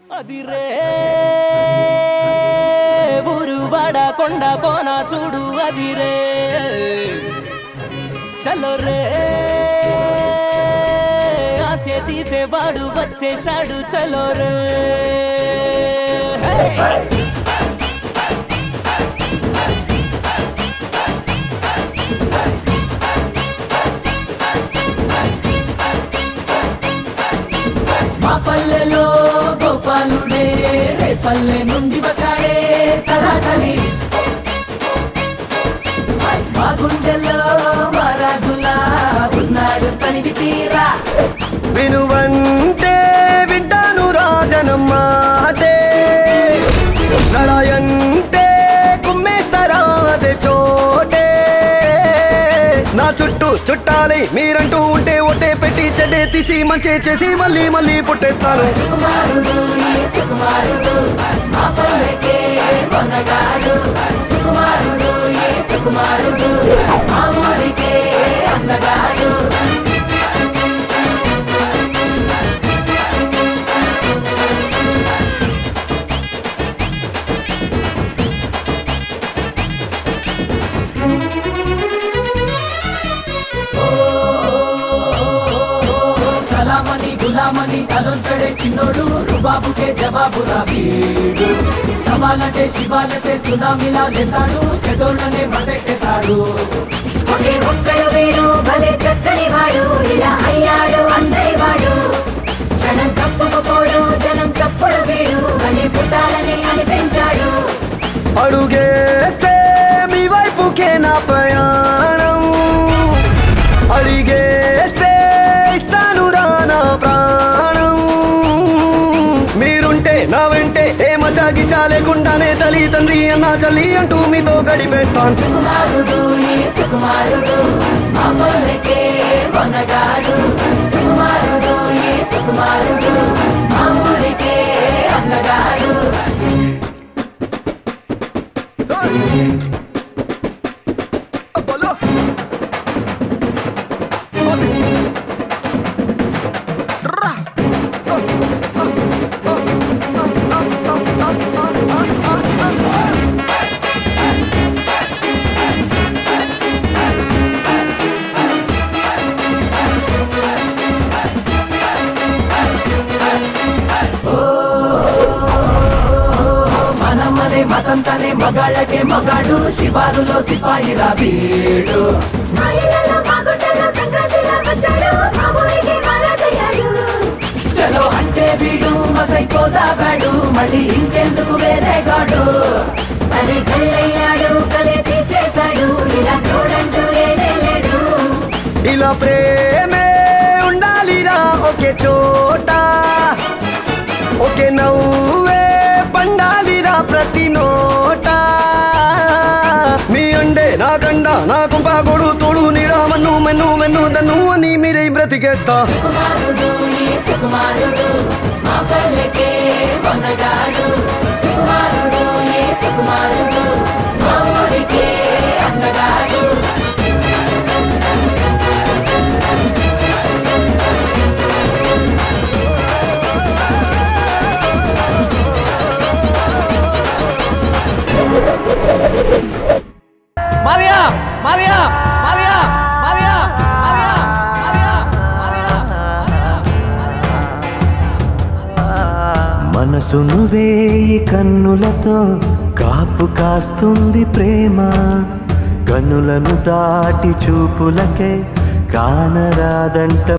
అది రే ఊరు వడ కొండ కోన చూడు అది రే చలో రే ఆశే తీసేవాడు వచ్చేశాడు చలో రే హే! మా పల్లెలో గోపాలుడే రే పల్లె నుండి వచ్చాడే సరాసరి మా గుండెల్లో మరాజులా ఉన్నాడు తనివి తీరా వినువంటే వింటాను రాజనం మాటే నడయంటే కుమ్మేస్తారా అదే చోటే నా చుట్టూ చుట్టాలి మీరంటూ ఉంటే ఒట్టే పెట్టి చెడ్డే తీసి మంచి చేసి మళ్ళీ మళ్ళీ పుట్టేస్తాను సుకుమారుడు ఈ సుకుమారుడు మా పల్లెకే పొన్నగాడు సుకుమారుడు ఈ సుకుమారుడు మా ఊరికే అందగాడు సలామని గులామని తలొంచడే చిన్నోడు రుబాబుకే జవాబురా వీడు సవాలంటే శివాలతే సునామీలా లేస్తాడు చెడోళ్ళనే మదెట్టేశాడు ఒకే ఒక్కడు వీడు భలే చక్కని వాడు ఇలా అయ్యాడు అందరి వాడు క్షణం తప్పుకుపోడు జనం చప్పుడు వీడు అని పుట్టాలని అనిపించాడు అడుగేస్తే మీ వైపుకే నా ప్రయాణం అడిగేస్తే ఇస్తాను రా నా ప్రాణం మీరుంటే నా వెంటే ఏ మజాగి చాలేకుండానే తల్లి తండ్రి అన్న చల్లి అంటూ మీతో గడిపేస్తాను సుకుమారుడు ఈ సుకుమారుడు మా పల్లెకే వనగాడు సుకుమారుడు ఈ సుకుమారుడు మా ఊరికే అందగాడు మనమనే మతంతనే మగాళ్ళకే మగాడు శివారులో సిపాయిరా వీడు మా ఇళ్ళలో మా గుట్టల్లో సంక్రాంతిలా వచ్చాడు మా ఊరికి మహారాజయ్యాడు చలో అంటే వీడు మసైపోదాగాడు మళ్ళీ ఇంకెందుకు వేరే గాడు తనే కళ్ళయ్యాడు కలే తీర్చేశాడు ఇలా తోడంటూ లేనే లేడు ఇలా ప్రేమే ఉండాలిరా ఒకే చోట ఒకే నవ్వే పండాలిరా ప్రతి నోట మీ అండే నా గండ నా కుంపాగోడు తోడు నీరా మన్ను మెన్ను మెన్ను దన్ను అని మీరే బ్రతికేస్తా సుకుమారుడు ఈ సుకుమారుడు మా పల్లెకే వనగాడు సుకుమారుడు ఈ సుకుమారుడు మా ఊరికే అందగాడు Maria Maria Maria Maria Maria Maria Maria మనసును వేయి కన్నులతో కాపు కాస్తుంది ప్రేమ కన్నులను దాటి చూపులకే కానరాదంట